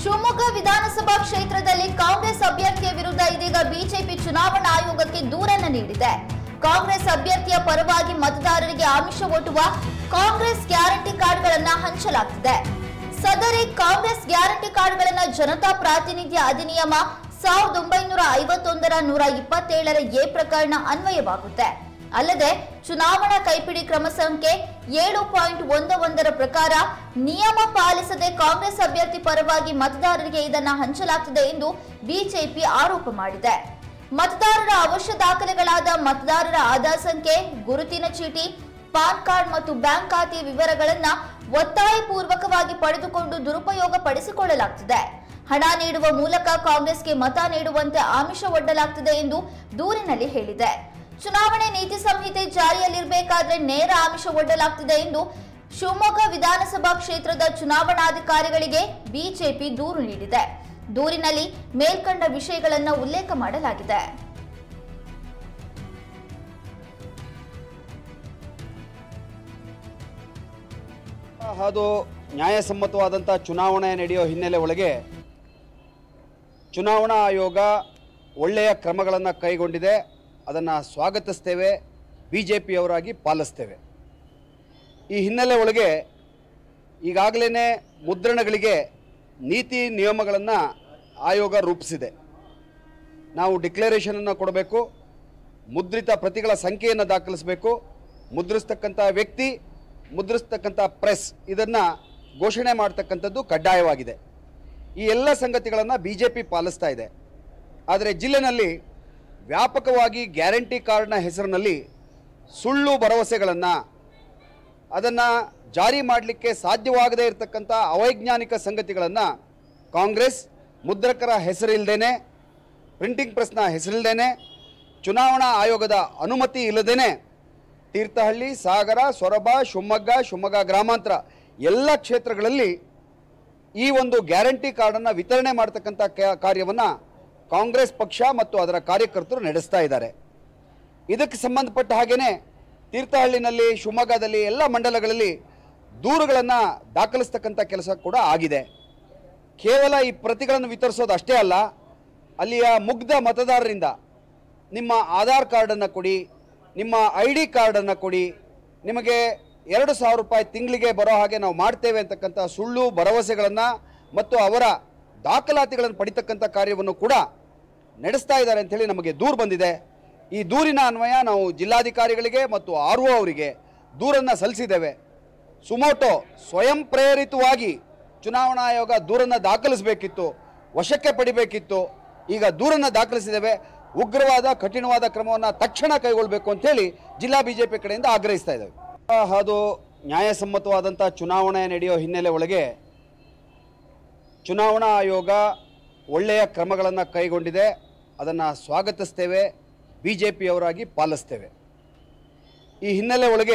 ಶಿವಮೊಗ್ಗ ವಿಧಾನಸಭಾ ಕ್ಷೇತ್ರದಲ್ಲಿ ಕಾಂಗ್ರೆಸ್ ಅಭ್ಯರ್ಥಿಯ ವಿರುದ್ಧ ಇದೀಗ ಬಿಜೆಪಿ ಚುನಾವಣಾ ಆಯೋಗಕ್ಕೆ ದೂರನ್ನ ನೀಡಿದೆ ಕಾಂಗ್ರೆಸ್ ಅಭ್ಯರ್ಥಿಯ ಪರವಾಗಿ ಮತದಾರರಿಗೆ ಆಮಿಷ ಒಡ್ಡುವ ಕಾಂಗ್ರೆಸ್ ಗ್ಯಾರಂಟಿ ಕಾರ್ಡ್ಗಳನ್ನ ಹಂಚಲಾಗ್ತಿದೆ ಸದರಿ ಕಾಂಗ್ರೆಸ್ ಗ್ಯಾರಂಟಿ ಕಾರ್ಡ್ಗಳನ್ನ ಜನತಾ ಪ್ರಾತಿನಿಧ್ಯ ಅಧಿನಿಯಮ ಸಾವಿರದ ಒಂಬೈನೂರ ಐವತ್ತೊಂದರ ನೂರ ಇಪ್ಪತ್ತೇಳರ ಎ ಪ್ರಕರಣ ಅನ್ವಯವಾಗುತ್ತೆ ಅಲ್ಲದೆ ಚುನಾವಣಾ ಕೈಪಿಡಿ ಕ್ರಮ ಸಂಖ್ಯೆ ಏಳು ಪಾಯಿಂಟ್ ಒಂದು ಒಂದರ ಪ್ರಕಾರ ನಿಯಮ ಪಾಲಿಸದೆ ಕಾಂಗ್ರೆಸ್ ಅಭ್ಯರ್ಥಿ ಪರವಾಗಿ ಮತದಾರರಿಗೆ ಇದನ್ನ ಹಂಚಲಾಗ್ತಿದೆ ಎಂದು ಬಿಜೆಪಿ ಆರೋಪ ಮಾಡಿದೆ ಮತದಾರರ ಅವಶ್ಯ ದಾಖಲೆಗಳಾದ ಮತದಾರರ ಆಧಾರ್ ಸಂಖ್ಯೆ ಗುರುತಿನ ಚೀಟಿ ಪಾನ್ ಕಾರ್ಡ್ ಮತ್ತು ಬ್ಯಾಂಕ್ ಖಾತೆ ವಿವರಗಳನ್ನ ಒತ್ತಾಯಪೂರ್ವಕವಾಗಿ ಪಡೆದುಕೊಂಡು ದುರುಪಯೋಗ ಪಡಿಸಿಕೊಳ್ಳಲಾಗ್ತಿದೆ ಹಣ ನೀಡುವ ಮೂಲಕ ಕಾಂಗ್ರೆಸ್ಗೆ ಮತ ನೀಡುವಂತೆ ಆಮಿಷ ಒಡ್ಡಲಾಗ್ತಿದೆ ಎಂದು ದೂರಿನಲ್ಲಿ ಹೇಳಿದೆ ಚುನಾವಣೆ ನೀತಿ ಸಂಹಿತೆ ಜಾರಿಯಲ್ಲಿರಬೇಕಾದ್ರೆ ನೇರ ಆಮಿಷ ಒಡ್ಡಲಾಗ್ತಿದೆ ಎಂದು ಶಿವಮೊಗ್ಗ ವಿಧಾನಸಭಾ ಕ್ಷೇತ್ರದ ಚುನಾವಣಾಧಿಕಾರಿಗಳಿಗೆ ಬಿಜೆಪಿ ದೂರು ನೀಡಿದೆ ದೂರಿನಲ್ಲಿ ಮೇಲ್ಕಂಡ ವಿಷಯಗಳನ್ನು ಉಲ್ಲೇಖ ಮಾಡಲಾಗಿದೆ ಅದು ನ್ಯಾಯಸಮ್ಮತವಾದಂಥ ಚುನಾವಣೆ ನಡೆಯೋ ಹಿನ್ನೆಲೆ ಒಳಗೆ ಚುನಾವಣಾ ಆಯೋಗ ಒಳ್ಳೆಯ ಕ್ರಮಗಳನ್ನು ಕೈಗೊಂಡಿದೆ ಅದನ್ನು ಸ್ವಾಗತಿಸ್ತೇವೆ ಬಿ ಜೆ ಪಿಯವರಾಗಿ ಪಾಲಿಸ್ತೇವೆ ಈ ಹಿನ್ನೆಲೆ ಒಳಗೆ ಈಗಾಗಲೇ ಮುದ್ರಣಗಳಿಗೆ ನೀತಿ ನಿಯಮಗಳನ್ನು ಆಯೋಗ ರೂಪಿಸಿದೆ ನಾವು ಡಿಕ್ಲರೇಷನನ್ನು ಕೊಡಬೇಕು ಮುದ್ರಿತ ಪ್ರತಿಗಳ ಸಂಖ್ಯೆಯನ್ನು ದಾಖಲಿಸಬೇಕು ಮುದ್ರಿಸ್ತಕ್ಕಂಥ ವ್ಯಕ್ತಿ ಮುದ್ರಿಸ್ತಕ್ಕಂಥ ಪ್ರೆಸ್ ಇದನ್ನು ಘೋಷಣೆ ಮಾಡ್ತಕ್ಕಂಥದ್ದು ಕಡ್ಡಾಯವಾಗಿದೆ ಈ ಎಲ್ಲ ಸಂಗತಿಗಳನ್ನು ಬಿ ಜೆ ಪಿ ಪಾಲಿಸ್ತಾ ಇದೆ ಆದರೆ ಜಿಲ್ಲೆನಲ್ಲಿ ವ್ಯಾಪಕವಾಗಿ ಗ್ಯಾರಂಟಿ ಕಾರ್ಡ್ನ ಹೆಸರಿನಲ್ಲಿ ಸುಳ್ಳು ಭರವಸೆಗಳನ್ನು ಅದನ್ನು ಜಾರಿ ಮಾಡಲಿಕ್ಕೆ ಸಾಧ್ಯವಾಗದೇ ಇರತಕ್ಕಂಥ ಅವೈಜ್ಞಾನಿಕ ಸಂಗತಿಗಳನ್ನು ಕಾಂಗ್ರೆಸ್ ಮುದ್ರಕರ ಹೆಸರಿಲ್ಲದೇನೆ ಪ್ರಿಂಟಿಂಗ್ ಪ್ರೆಸ್ನ ಹೆಸರಿಲ್ಲದೇನೆ ಚುನಾವಣಾ ಆಯೋಗದ ಅನುಮತಿ ಇಲ್ಲದೇನೆ ತೀರ್ಥಹಳ್ಳಿ ಸಾಗರ ಸೊರಬ ಶಿವಮೊಗ್ಗ ಶಿವಮೊಗ್ಗ ಗ್ರಾಮಾಂತರ ಎಲ್ಲ ಕ್ಷೇತ್ರಗಳಲ್ಲಿ ಈ ಒಂದು ಗ್ಯಾರಂಟಿ ಕಾರ್ಡನ್ನು ವಿತರಣೆ ಮಾಡ್ತಕ್ಕಂಥ ಕಾರ್ಯವನ್ನು ಕಾಂಗ್ರೆಸ್ ಪಕ್ಷ ಮತ್ತು ಅದರ ಕಾರ್ಯಕರ್ತರು ನಡೆಸ್ತಾ ಇದ್ದಾರೆ ಇದಕ್ಕೆ ಸಂಬಂಧಪಟ್ಟ ಹಾಗೆಯೇ ತೀರ್ಥಹಳ್ಳಿನಲ್ಲಿ ಶಿವಮೊಗ್ಗದಲ್ಲಿ ಎಲ್ಲ ಮಂಡಲಗಳಲ್ಲಿ ದೂರುಗಳನ್ನು ದಾಖಲಿಸ್ತಕ್ಕಂಥ ಕೆಲಸ ಕೂಡ ಆಗಿದೆ ಕೇವಲ ಈ ಪ್ರತಿಗಳನ್ನು ವಿತರಿಸೋದು ಅಷ್ಟೇ ಅಲ್ಲ ಅಲ್ಲಿಯ ಮುಗ್ಧ ಮತದಾರರಿಂದ ನಿಮ್ಮ ಆಧಾರ್ ಕಾರ್ಡನ್ನು ಕೊಡಿ ನಿಮ್ಮ ಐ ಡಿ ಕಾರ್ಡನ್ನು ಕೊಡಿ ನಿಮಗೆ ಎರಡು ಸಾವಿರ ರೂಪಾಯಿ ತಿಂಗಳಿಗೆ ಬರೋ ಹಾಗೆ ನಾವು ಮಾಡ್ತೇವೆ ಅಂತಕ್ಕಂಥ ಸುಳ್ಳು ಭರವಸೆಗಳನ್ನು ಮತ್ತು ಅವರ ದಾಖಲಾತಿಗಳನ್ನು ಪಡಿತಕ್ಕಂಥ ಕಾರ್ಯವನ್ನು ಕೂಡ ನಡೆಸ್ತಾ ಇದ್ದಾರೆ ಅಂಥೇಳಿ ನಮಗೆ ದೂರು ಬಂದಿದೆ ಈ ದೂರಿನ ಅನ್ವಯ ನಾವು ಜಿಲ್ಲಾಧಿಕಾರಿಗಳಿಗೆ ಮತ್ತು ಆರ್ ಒ ಅವರಿಗೆ ದೂರನ್ನು ಸಲ್ಲಿಸಿದ್ದೇವೆ ಸುಮೋಟೋ ಸ್ವಯಂ ಪ್ರೇರಿತವಾಗಿ ಚುನಾವಣಾ ಆಯೋಗ ದೂರನ್ನು ದಾಖಲಿಸಬೇಕಿತ್ತು ವಶಕ್ಕೆ ಪಡಿಬೇಕಿತ್ತು ಈಗ ದೂರನ್ನು ದಾಖಲಿಸಿದ್ದೇವೆ ಉಗ್ರವಾದ ಕಠಿಣವಾದ ಕ್ರಮವನ್ನು ತಕ್ಷಣ ಕೈಗೊಳ್ಳಬೇಕು ಅಂತೇಳಿ ಜಿಲ್ಲಾ ಬಿಜೆಪಿ ಕಡೆಯಿಂದ ಆಗ್ರಹಿಸ್ತಾ ಇದ್ದೇವೆ ಅದು ನ್ಯಾಯಸಮ್ಮತವಾದಂಥ ಚುನಾವಣೆ ನಡೆಯೋ ಹಿನ್ನೆಲೆ ಒಳಗೆ ಚುನಾವಣಾ ಆಯೋಗ ಒಳ್ಳೆಯ ಕ್ರಮಗಳನ್ನು ಕೈಗೊಂಡಿದೆ ಅದನ್ನು ಸ್ವಾಗತಿಸ್ತೇವೆ ಬಿ ಜೆ ಪಿಯವರಾಗಿ ಪಾಲಿಸ್ತೇವೆ ಈ ಹಿನ್ನೆಲೆ ಒಳಗೆ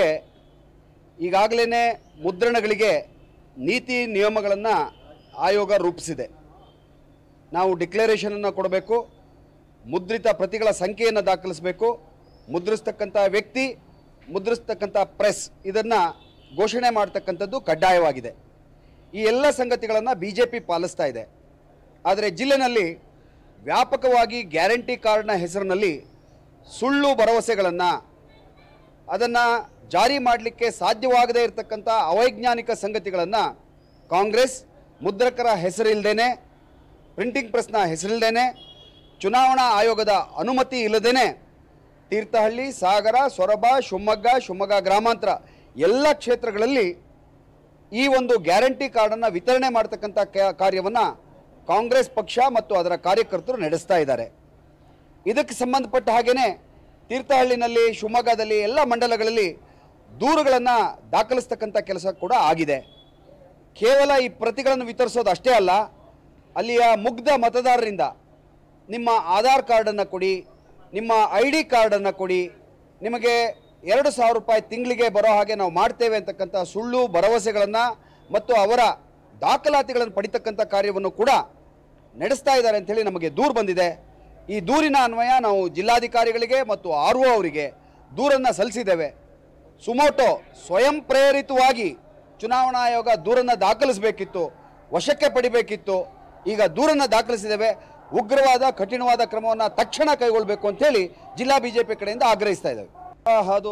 ಈಗಾಗಲೇ ಮುದ್ರಣಗಳಿಗೆ ನೀತಿ ನಿಯಮಗಳನ್ನು ಆಯೋಗ ರೂಪಿಸಿದೆ ನಾವು ಡಿಕ್ಲರೇಷನನ್ನು ಕೊಡಬೇಕು ಮುದ್ರಿತ ಪ್ರತಿಗಳ ಸಂಖ್ಯೆಯನ್ನು ದಾಖಲಿಸಬೇಕು ಮುದ್ರಿಸ್ತಕ್ಕಂಥ ವ್ಯಕ್ತಿ ಮುದ್ರಿಸ್ತಕ್ಕಂಥ ಪ್ರೆಸ್ ಇದನ್ನು ಘೋಷಣೆ ಮಾಡ್ತಕ್ಕಂಥದ್ದು ಕಡ್ಡಾಯವಾಗಿದೆ ಈ ಎಲ್ಲ ಸಂಗತಿಗಳನ್ನು ಬಿ ಜೆ ಪಿ ಪಾಲಿಸ್ತಾ ಇದೆ ಆದರೆ ಜಿಲ್ಲೆನಲ್ಲಿ ವ್ಯಾಪಕವಾಗಿ ಗ್ಯಾರಂಟಿ ಕಾರ್ಡ್ನ ಹೆಸರಿನಲ್ಲಿ ಸುಳ್ಳು ಭರವಸೆಗಳನ್ನು ಅದನ್ನು ಜಾರಿ ಮಾಡಲಿಕ್ಕೆ ಸಾಧ್ಯವಾಗದೇ ಇರತಕ್ಕಂಥ ಅವೈಜ್ಞಾನಿಕ ಸಂಗತಿಗಳನ್ನು ಕಾಂಗ್ರೆಸ್ ಮುದ್ರಕರ ಹೆಸರಿಲ್ಲದೇನೆ ಪ್ರಿಂಟಿಂಗ್ ಪ್ರೆಸ್ನ ಹೆಸರಿಲ್ಲದೇನೆ ಚುನಾವಣಾ ಆಯೋಗದ ಅನುಮತಿ ಇಲ್ಲದೇನೆ ತೀರ್ಥಹಳ್ಳಿ ಸಾಗರ ಸೊರಬ ಶಿವಮೊಗ್ಗ ಶಿವಮೊಗ್ಗ ಗ್ರಾಮಾಂತರ ಎಲ್ಲ ಕ್ಷೇತ್ರಗಳಲ್ಲಿ ಈ ಒಂದು ಗ್ಯಾರಂಟಿ ಕಾರ್ಡನ್ನು ವಿತರಣೆ ಮಾಡ್ತಕ್ಕಂಥ ಕಾರ್ಯವನ್ನು ಕಾಂಗ್ರೆಸ್ ಪಕ್ಷ ಮತ್ತು ಅದರ ಕಾರ್ಯಕರ್ತರು ನಡೆಸ್ತಾ ಇದ್ದಾರೆ ಇದಕ್ಕೆ ಸಂಬಂಧಪಟ್ಟ ಹಾಗೆಯೇ ತೀರ್ಥಹಳ್ಳಿನಲ್ಲಿ ಶಿವಮೊಗ್ಗದಲ್ಲಿ ಎಲ್ಲ ಮಂಡಲಗಳಲ್ಲಿ ದೂರುಗಳನ್ನು ದಾಖಲಿಸ್ತಕ್ಕಂಥ ಕೆಲಸ ಕೂಡ ಆಗಿದೆ ಕೇವಲ ಈ ಪ್ರತಿಗಳನ್ನು ವಿತರಿಸೋದು ಅಷ್ಟೇ ಅಲ್ಲ ಅಲ್ಲಿಯ ಮುಗ್ಧ ಮತದಾರರಿಂದ ನಿಮ್ಮ ಆಧಾರ್ ಕಾರ್ಡನ್ನು ಕೊಡಿ ನಿಮ್ಮ ಐ ಡಿ ಕಾರ್ಡನ್ನು ಕೊಡಿ ನಿಮಗೆ ಎರಡು ಸಾವಿರ ರೂಪಾಯಿ ತಿಂಗಳಿಗೆ ಬರೋ ಹಾಗೆ ನಾವು ಮಾಡ್ತೇವೆ ಅಂತಕ್ಕಂಥ ಸುಳ್ಳು ಭರವಸೆಗಳನ್ನು ಮತ್ತು ಅವರ ದಾಖಲಾತಿಗಳನ್ನು ಪಡಿತಕ್ಕಂಥ ಕಾರ್ಯವನ್ನು ಕೂಡ ನಡೆಸ್ತಾ ಇದ್ದಾರೆ ಅಂಥೇಳಿ ನಮಗೆ ದೂರು ಬಂದಿದೆ ಈ ದೂರಿನ ಅನ್ವಯ ನಾವು ಜಿಲ್ಲಾಧಿಕಾರಿಗಳಿಗೆ ಮತ್ತು ಆರ್ ಒ ಅವರಿಗೆ ದೂರನ್ನು ಸಲ್ಲಿಸಿದ್ದೇವೆ ಸುಮೋಟೋ ಸ್ವಯಂ ಪ್ರೇರಿತವಾಗಿ ಚುನಾವಣಾ ಆಯೋಗ ದೂರನ್ನು ದಾಖಲಿಸಬೇಕಿತ್ತು ವಶಕ್ಕೆ ಪಡಿಬೇಕಿತ್ತು ಈಗ ದೂರನ್ನು ದಾಖಲಿಸಿದ್ದೇವೆ ಉಗ್ರವಾದ ಕಠಿಣವಾದ ಕ್ರಮವನ್ನು ತಕ್ಷಣ ಕೈಗೊಳ್ಳಬೇಕು ಅಂತೇಳಿ ಜಿಲ್ಲಾ ಬಿಜೆಪಿ ಕಡೆಯಿಂದ ಆಗ್ರಹಿಸ್ತಾ ಇದ್ದೇವೆ ಆ, ಅದು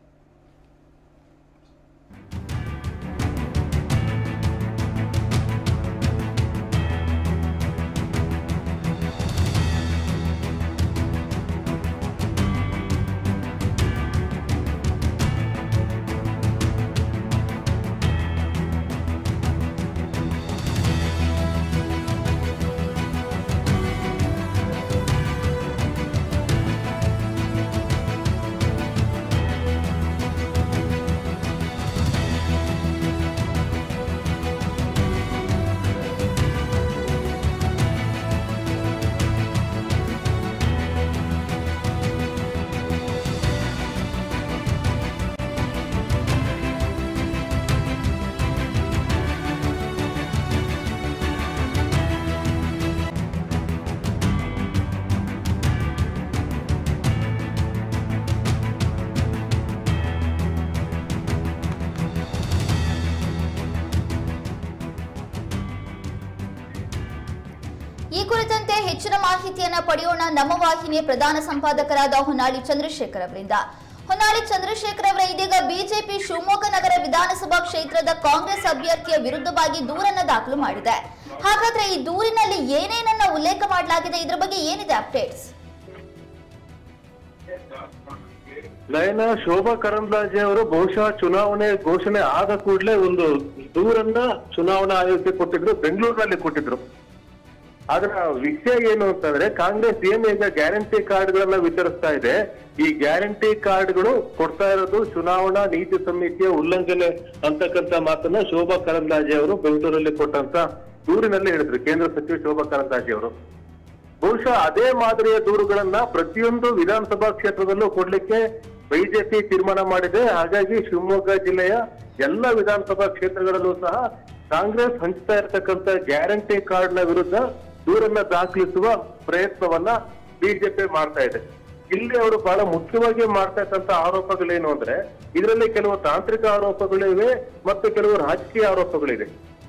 ಈ ಕುರಿತಂತೆ ಹೆಚ್ಚಿನ ಮಾಹಿತಿಯನ್ನ ಪಡೆಯೋಣ ನಮ್ಮ ವಾಹಿನಿಯ ಪ್ರಧಾನ ಸಂಪಾದಕರಾದ ಹೊನ್ನಾಳಿ ಚಂದ್ರಶೇಖರ್ ಅವರಿಂದ ಹೊನ್ನಾಳಿ ಚಂದ್ರಶೇಖರ್ ಅವರ ಇದೀಗ ಬಿಜೆಪಿ ಶಿವಮೊಗ್ಗ ನಗರ ವಿಧಾನಸಭಾ ಕ್ಷೇತ್ರದ ಕಾಂಗ್ರೆಸ್ ಅಭ್ಯರ್ಥಿಯ ವಿರುದ್ಧವಾಗಿ ದೂರನ್ನ ದಾಖಲು ಮಾಡಿದೆ ಹಾಗಾದ್ರೆ ಈ ದೂರಿನಲ್ಲಿ ಏನೇನನ್ನ ಉಲ್ಲೇಖ ಮಾಡಲಾಗಿದೆ ಇದ್ರ ಬಗ್ಗೆ ಏನಿದೆ ಅಪ್ಡೇಟ್ಸ್ ಲಯನ ಶೋಭಾ ಕರಂದ್ಲಾಜೆ ಅವರು ಬಹುಶಃ ಚುನಾವಣೆ ಘೋಷಣೆ ಆದ ಕೂಡಲೇ ಒಂದು ದೂರನ್ನ ಚುನಾವಣಾ ಆಯೋಗಕ್ಕೆ ಕೊಟ್ಟಿದ್ರು ಬೆಂಗಳೂರಿನಲ್ಲಿ ಕೊಟ್ಟಿದ್ರು ಆದ್ರ ವಿಷಯ ಏನು ಅಂತಂದ್ರೆ ಕಾಂಗ್ರೆಸ್ ಏನ್ ಈಗ ಗ್ಯಾರಂಟಿ ಕಾರ್ಡ್ಗಳನ್ನ ವಿತರಿಸ್ತಾ ಇದೆ ಈ ಗ್ಯಾರಂಟಿ ಕಾರ್ಡ್ಗಳು ಕೊಡ್ತಾ ಇರೋದು ಚುನಾವಣಾ ನೀತಿ ಸಮಿತಿಯ ಉಲ್ಲಂಘನೆ ಅಂತಕ್ಕಂತ ಮಾತನ್ನ ಶೋಭಾ ಕರಂದ್ಲಾಜೆ ಅವರು ಬೆಂಗಳೂರಲ್ಲಿ ಕೊಟ್ಟಂತ ದೂರಿನಲ್ಲಿ ಹೇಳಿದ್ರು ಕೇಂದ್ರ ಸಚಿವ ಶೋಭಾ ಕರಂದ್ಲಾಜೆ ಅವರು ಬಹುಶಃ ಅದೇ ಮಾದರಿಯ ದೂರುಗಳನ್ನ ಪ್ರತಿಯೊಂದು ವಿಧಾನಸಭಾ ಕ್ಷೇತ್ರದಲ್ಲೂ ಕೊಡ್ಲಿಕ್ಕೆ ಬಿಜೆಪಿ ತೀರ್ಮಾನ ಮಾಡಿದೆ ಹಾಗಾಗಿ ಶಿವಮೊಗ್ಗ ಜಿಲ್ಲೆಯ ಎಲ್ಲ ವಿಧಾನಸಭಾ ಕ್ಷೇತ್ರಗಳಲ್ಲೂ ಸಹ ಕಾಂಗ್ರೆಸ್ ಹಂಚ್ತಾ ಇರತಕ್ಕಂತ ಗ್ಯಾರಂಟಿ ಕಾರ್ಡ್ ನ ವಿರುದ್ಧ ದೂರನ್ನ ದಾಖಲಿಸುವ ಪ್ರಯತ್ನವನ್ನ ಬಿಜೆಪಿ ಮಾಡ್ತಾ ಇದೆ ಇಲ್ಲಿ ಅವರು ಬಹಳ ಮುಖ್ಯವಾಗಿ ಮಾಡ್ತಾ ಇರ್ತಕ್ಕಂತ ಆರೋಪಗಳೇನು ಅಂದ್ರೆ ಇದರಲ್ಲಿ ಕೆಲವು ತಾಂತ್ರಿಕ ಆರೋಪಗಳಿವೆ ಮತ್ತು ಕೆಲವು ರಾಜಕೀಯ ಆರೋಪಗಳಿವೆ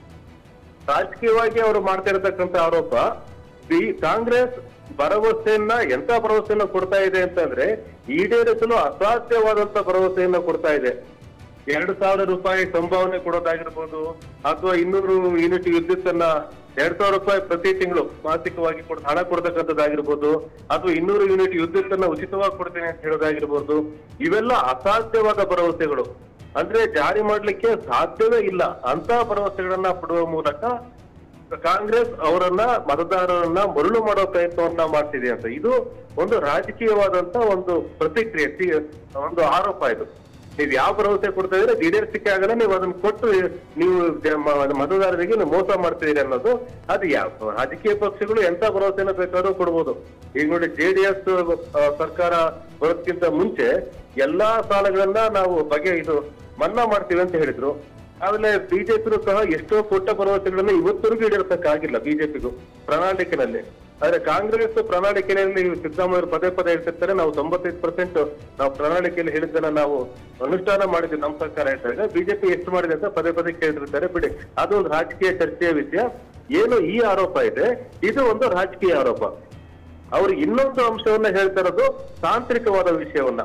ರಾಜಕೀಯವಾಗಿ ಅವರು ಮಾಡ್ತಾ ಇರತಕ್ಕಂತ ಆರೋಪ ಈ ಕಾಂಗ್ರೆಸ್ ಭರವಸೆಯನ್ನ ಎಂತ ಭರವಸೆಯನ್ನ ಕೊಡ್ತಾ ಇದೆ ಅಂತಂದ್ರೆ ಈಡೇರಿಸಲು ಅಸಾಧ್ಯವಾದಂತ ಭರವಸೆಯನ್ನ ಕೊಡ್ತಾ ಇದೆ ಎರಡು ಸಾವಿರ ರೂಪಾಯಿ ಸಂಭಾವನೆ ಕೊಡೋದಾಗಿರ್ಬೋದು ಅಥವಾ ಇನ್ನೂರು ಯೂನಿಟ್ ವಿದ್ಯುತ್ ಅನ್ನ ಎರಡ್ ಸಾವಿರ ರೂಪಾಯಿ ಪ್ರತಿ ತಿಂಗಳು ಮಾಸಿಕವಾಗಿ ಕೊಡ್ ಹಣ ಕೊಡ್ತಕ್ಕಂಥದ್ದಾಗಿರ್ಬೋದು ಅಥವಾ ಇನ್ನೂರು ಯೂನಿಟ್ ವಿದ್ಯುತ್ ಅನ್ನ ಉಚಿತವಾಗಿ ಕೊಡ್ತೇನೆ ಅಂತ ಹೇಳೋದಾಗಿರ್ಬೋದು ಇವೆಲ್ಲ ಅಸಾಧ್ಯವಾದ ಭರವಸೆಗಳು ಅಂದ್ರೆ ಜಾರಿ ಮಾಡ್ಲಿಕ್ಕೆ ಸಾಧ್ಯವೇ ಇಲ್ಲ ಅಂತ ಭರವಸೆಗಳನ್ನ ಪಡುವ ಮೂಲಕ ಕಾಂಗ್ರೆಸ್ ಅವರನ್ನ ಮತದಾರರನ್ನ ಮರುಳು ಮಾಡೋ ಪ್ರಯತ್ನವನ್ನ ಮಾಡ್ತಿದೆ ಅಂತ ಇದು ಒಂದು ರಾಜಕೀಯವಾದಂತ ಒಂದು ಪ್ರತಿಕ್ರಿಯೆ ತಿ- ಒಂದು ಆರೋಪ ಇದು ನೀವು ಯಾವ ಭರವಸೆ ಕೊಡ್ತಾ ಇದ್ರೆ ಈಡೇರಿಸಿಕೆ ಆಗಲ್ಲ ನೀವು ಅದನ್ನ ಕೊಟ್ಟು ನೀವು ಜ- ಮ- ಮತದಾರರಿಗೆ ನೀವು ಮೋಸ ಮಾಡ್ತಿದ್ದೀರಿ ಅನ್ನೋದು ಅದು ಯಾವ ರಾಜಕೀಯ ಪಕ್ಷಗಳು ಎಂತ ಭರವಸೆನ ಬೇಕಾದ್ರೂ ಕೊಡ್ಬೋದು ಈಗ ನೋಡಿ ಜೆಡಿಎಸ್ ಸರ್ಕಾರ ಬರೋದಕ್ಕಿಂತ ಮುಂಚೆ ಎಲ್ಲಾ ಸಾಲಗಳನ್ನ ನಾವು ಬಗೆ ಇದು ಮನ್ನಾ ಮಾಡ್ತೀವಿ ಅಂತ ಹೇಳಿದ್ರು ಆಮೇಲೆ ಬಿಜೆಪಿನೂ ಸಹ ಎಷ್ಟೋ ಕೊಟ್ಟ ಭರವಸೆಗಳನ್ನ ಇವತ್ತರೆಗೂ ಈಡೇರಿಸಕ್ಕಾಗಿಲ್ಲ ಬಿಜೆಪಿಗೂ ಪ್ರಣಾಳಿಕೆನಲ್ಲಿ ಆದ್ರೆ ಕಾಂಗ್ರೆಸ್ ಪ್ರಣಾಳಿಕೆಯಲ್ಲಿ ಸಿದ್ದರಾಮಯ್ಯ ಪದೇ ಪದೇ ಹೇಳ್ತಿರ್ತಾರೆ ನಾವು ತೊಂಬತ್ತೈದು ಪರ್ಸೆಂಟ್ ನಾವು ಪ್ರಣಾಳಿಕೆಯಲ್ಲಿ ಹೇಳಿದ್ದನ್ನ ನಾವು ಅನುಷ್ಠಾನ ಮಾಡಿದ್ವಿ ನಮ್ಮ ಸರ್ಕಾರ ಹೇಳ್ತಾರೆ ಬಿಜೆಪಿ ಎಷ್ಟು ಮಾಡಿದೆ ಅಂತ ಪದೇ ಪದೇ ಕೇಳಿರ್ತಾರೆ ಬಿಡಿ ಅದು ಒಂದು ರಾಜಕೀಯ ಚರ್ಚೆಯ ವಿಷಯ ಏನು ಈ ಆರೋಪ ಇದೆ ಇದು ಒಂದು ರಾಜಕೀಯ ಆರೋಪ ಅವ್ರು ಇನ್ನೊಂದು ಅಂಶವನ್ನ ಹೇಳ್ತಾ ಇರೋದು ತಾಂತ್ರಿಕವಾದ ವಿಷಯವನ್ನ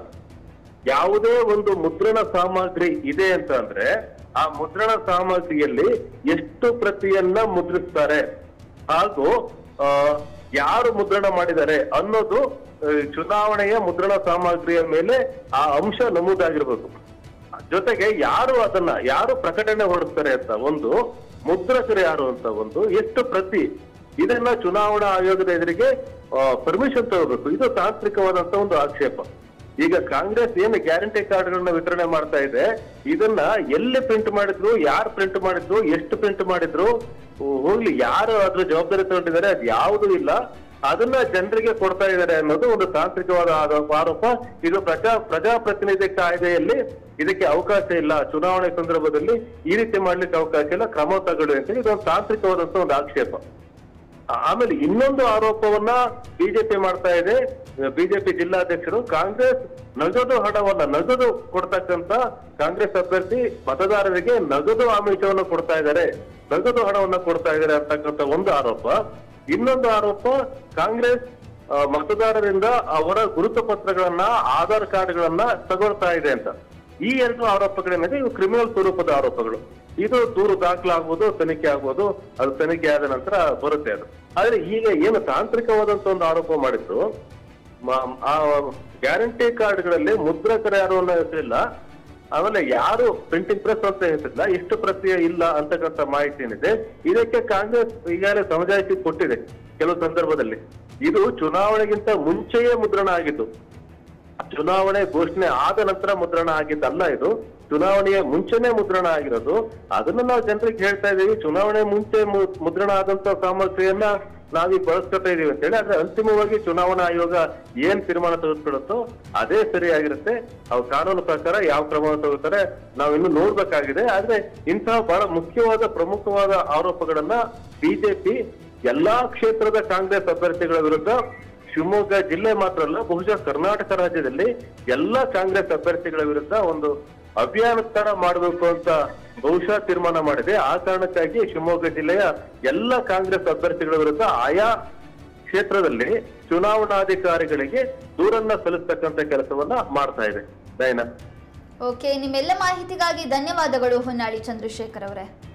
ಯಾವುದೇ ಒಂದು ಮುದ್ರಣ ಸಾಮಗ್ರಿ ಇದೆ ಅಂತ ಅಂದ್ರೆ ಆ ಮುದ್ರಣ ಸಾಮಗ್ರಿಯಲ್ಲಿ ಎಷ್ಟು ಪ್ರತಿಯನ್ನ ಮುದ್ರಿಸ್ತಾರೆ ಹಾಗೂ ಆ, ಯಾರು ಮುದ್ರಣ ಮಾಡಿದ್ದಾರೆ ಅನ್ನೋದು ಆ, ಚುನಾವಣೆಯ ಮುದ್ರಣ ಸಾಮಗ್ರಿಯ ಮೇಲೆ ಆ ಅಂಶ ನಮೂದಾಗಿರ್ಬೇಕು ಜೊತೆಗೆ ಯಾರು ಅದನ್ನ ಯಾರು ಪ್ರಕಟಣೆ ಹೊರಡಿಸ್ತಾರೆ ಅಂತ ಒಂದು ಮುದ್ರಕರು ಯಾರು ಅಂತ ಒಂದು ಎಷ್ಟು ಪ್ರತಿ ಇದನ್ನ ಚುನಾವಣಾ ಆಯೋಗದ ಎದುರಿಗೆ ಪರ್ಮಿಷನ್ ತಗೋಬೇಕು ಇದು ತಾಂತ್ರಿಕವಾದಂತ ಒಂದು ಆಕ್ಷೇಪ ಈಗ ಕಾಂಗ್ರೆಸ್ ಏನು ಗ್ಯಾರಂಟಿ ಕಾರ್ಡ್ಗಳನ್ನ ವಿತರಣೆ ಮಾಡ್ತಾ ಇದೆ ಇದನ್ನ ಎಲ್ಲಿ ಪ್ರಿಂಟ್ ಮಾಡಿದ್ರು ಯಾರು ಪ್ರಿಂಟ್ ಮಾಡಿದ್ರು ಎಷ್ಟು ಪ್ರಿಂಟ್ ಮಾಡಿದ್ರು ಹೋ- ಹೋಗ್ಲಿ ಯಾರು ಅದ್ರ ಜವಾಬ್ದಾರಿ ತಗೊಂಡಿದ್ದಾರೆ ಅದು ಯಾವುದೂ ಇಲ್ಲ ಅದನ್ನ ಜನರಿಗೆ ಕೊಡ್ತಾ ಇದ್ದಾರೆ ಅನ್ನೋದು ಒಂದು ತಾಂತ್ರಿಕವಾದ ಆರೋಪ ಆರೋಪ ಇದು ಪ್ರಜಾ ಪ್ರಜಾಪ್ರತಿನಿಧಿ ಕಾಯ್ದೆಯಲ್ಲಿ ಇದಕ್ಕೆ ಅವಕಾಶ ಇಲ್ಲ ಚುನಾವಣೆ ಸಂದರ್ಭದಲ್ಲಿ ಈ ರೀತಿ ಮಾಡ್ಲಿಕ್ಕೆ ಅವಕಾಶ ಇಲ್ಲ ಕ್ರಮ ತಗೊಳ್ಳಿ ಅಂತೇಳಿ ಇದೊಂದು ತಾಂತ್ರಿಕವಾದಂತ ಒಂದು ಆಕ್ಷೇಪ ಆಮೇಲೆ ಇನ್ನೊಂದು ಆರೋಪವನ್ನ ಬಿಜೆಪಿ ಮಾಡ್ತಾ ಇದೆ ಬಿಜೆಪಿ ಜಿಲ್ಲಾಧ್ಯಕ್ಷರು ಕಾಂಗ್ರೆಸ್ ನಗದು ಹಣವನ್ನ ನಗದು ಕೊಡ್ತಕ್ಕಂತ ಕಾಂಗ್ರೆಸ್ ಅಭ್ಯರ್ಥಿ ಮತದಾರರಿಗೆ ನಗದು ಆಮಿಷವನ್ನು ಕೊಡ್ತಾ ಇದ್ದಾರೆ ನಗದು ಹಣವನ್ನ ಕೊಡ್ತಾ ಇದ್ದಾರೆ ಅಂತಕ್ಕಂಥ ಒಂದು ಆರೋಪ ಇನ್ನೊಂದು ಆರೋಪ ಕಾಂಗ್ರೆಸ್ ಆ, ಮತದಾರರಿಂದ ಅವರ ಗುರುತು ಪತ್ರಗಳನ್ನ ಆಧಾರ್ ಕಾರ್ಡ್ಗಳನ್ನ ತಗೊಳ್ತಾ ಇದೆ ಅಂತ ಈ ಎರಡು ಆರೋಪಗಳೇನಿದೆ ಇವು ಕ್ರಿಮಿನಲ್ ಸ್ವರೂಪದ ಆರೋಪಗಳು ಇದು ದೂರು ದಾಖಲಾಗುವುದು ತನಿಖೆ ಆಗ್ಬೋದು ಅದು ತನಿಖೆ ಆದ ನಂತರ ಬರುತ್ತೆ ಅದು ಆದ್ರೆ ಈಗ ಏನು ತಾಂತ್ರಿಕವಾದಂತ ಒಂದು ಆರೋಪ ಮಾಡಿದ್ರು ಮ- ಆ ಗ್ಯಾರಂಟಿ ಕಾರ್ಡ್ಗಳಲ್ಲಿ ಮುದ್ರಕರ ಯಾರು ಅನ್ನೋ ಹೆಸರಿಲ್ಲ ಆಮೇಲೆ ಯಾರು ಪ್ರಿಂಟಿಂಗ್ ಪ್ರೆಸ್ ಅಂತ ಹೆಸರಿಲ್ಲ ಎಷ್ಟು ಪ್ರಕ್ರಿಯೆ ಇಲ್ಲ ಅಂತಕ್ಕಂಥ ಮಾಹಿತಿ ಏನಿದೆ ಇದಕ್ಕೆ ಕಾಂಗ್ರೆಸ್ ಈಗಾಗಲೇ ಸಮಜಾಯಿತಿ ಕೊಟ್ಟಿದೆ ಕೆಲವು ಸಂದರ್ಭದಲ್ಲಿ ಇದು ಚುನಾವಣೆಗಿಂತ ಮುಂಚೆಯೇ ಮುದ್ರಣ ಆಗಿದ್ದು ಚುನಾವಣೆ ಘೋಷಣೆ ಆದ ನಂತರ ಮುದ್ರಣ ಆಗಿದ್ದಲ್ಲ ಇದು ಚುನಾವಣೆಯ ಮುಂಚೆನೆ ಮುದ್ರಣ ಆಗಿರೋದು ಅದನ್ನ ನಾವು ಜನರಿಗೆ ಹೇಳ್ತಾ ಇದೀವಿ ಚುನಾವಣೆ ಮುಂಚೆ ಮು- ಮುದ್ರಣ ಆದಂತ ಸಾಮರ್ಥ್ಯವನ್ನ ನಾವೀಗ ಬಳಸ್ಕೊತಾ ಇದೀವಿ ಅಂತ ಹೇಳಿ ಆದ್ರೆ ಅಂತಿಮವಾಗಿ ಚುನಾವಣಾ ಆಯೋಗ ಏನ್ ತೀರ್ಮಾನ ತೆಗೆದುಕೊಳ್ಳುತ್ತೋ ಅದೇ ಸರಿಯಾಗಿರುತ್ತೆ ಅವ್ರ ಕಾನೂನು ಪ್ರಕಾರ ಯಾವ ಕ್ರಮವನ್ನು ತಗೋತಾರೆ ನಾವು ಇನ್ನು ನೋಡ್ಬೇಕಾಗಿದೆ ಆದ್ರೆ ಇಂತಹ ಬಹಳ ಮುಖ್ಯವಾದ ಪ್ರಮುಖವಾದ ಆರೋಪಗಳನ್ನ ಬಿಜೆಪಿ ಎಲ್ಲಾ ಕ್ಷೇತ್ರದ ಕಾಂಗ್ರೆಸ್ ಅಭ್ಯರ್ಥಿಗಳ ವಿರುದ್ಧ ಶಿವಮೊಗ್ಗ ಜಿಲ್ಲೆ ಮಾತ್ರ ಅಲ್ಲ ಬಹುಶಃ ಕರ್ನಾಟಕ ರಾಜ್ಯದಲ್ಲಿ ಎಲ್ಲ ಕಾಂಗ್ರೆಸ್ ಅಭ್ಯರ್ಥಿಗಳ ವಿರುದ್ಧ ಒಂದು ಅಭಿಯಾನ ತರ ಮಾಡಬೇಕು ಅಂತ ಬಹುಶಃ ತೀರ್ಮಾನ ಮಾಡಿದೆ ಆ ಕಾರಣಕ್ಕಾಗಿ ಶಿವಮೊಗ್ಗ ಜಿಲ್ಲೆಯ ಎಲ್ಲ ಕಾಂಗ್ರೆಸ್ ಅಭ್ಯರ್ಥಿಗಳ ವಿರುದ್ಧ ಆಯಾ ಕ್ಷೇತ್ರದಲ್ಲಿ ಚುನಾವಣಾಧಿಕಾರಿಗಳಿಗೆ ದೂರನ್ನ ಸಲ್ಲಿಸ್ತಕ್ಕಂಥ ಕೆಲಸವನ್ನ ಮಾಡ್ತಾ ಇದೆ ದಯನ ಓಕೆ ನಿಮ್ಮೆಲ್ಲ ಮಾಹಿತಿಗಾಗಿ ಧನ್ಯವಾದಗಳು ಹೊನ್ನಾಳಿ ಚಂದ್ರಶೇಖರ್ ಅವರೇ